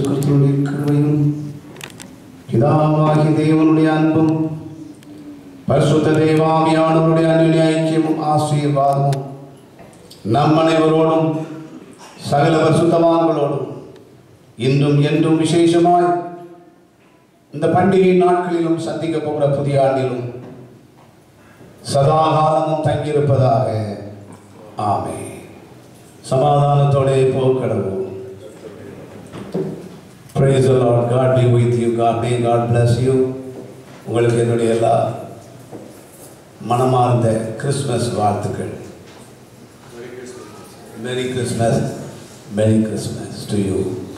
கிறிஸ்துவின் கிருபையும் பிதாவாகி தேவனுடைய அன்பும் பரிசுத்த தேவாமியானவருடைய அன்பின் ஐக்கியமும் ஆசீர்வாதமும் நம் அனைவரோடும் சகல பரிசுத்தவான்களோடும் இன்றும் என்றும் விசேஷமாய் இந்த பண்டிகை நாட்களிலும் சந்திக்க போகிற புதிய ஆண்டிலும் சதாகாலமும் தங்கியிருப்பதாக ஆமே சமாதானத்தோടെ போக்கடவும் Praise the Lord. God be with you. God may God bless you. உங்களுக்கு என்னுடைய எல்லா மனமார்ந்த கிறிஸ்மஸ் வாழ்த்துக்கள் Merry Christmas. Merry Christmas to you.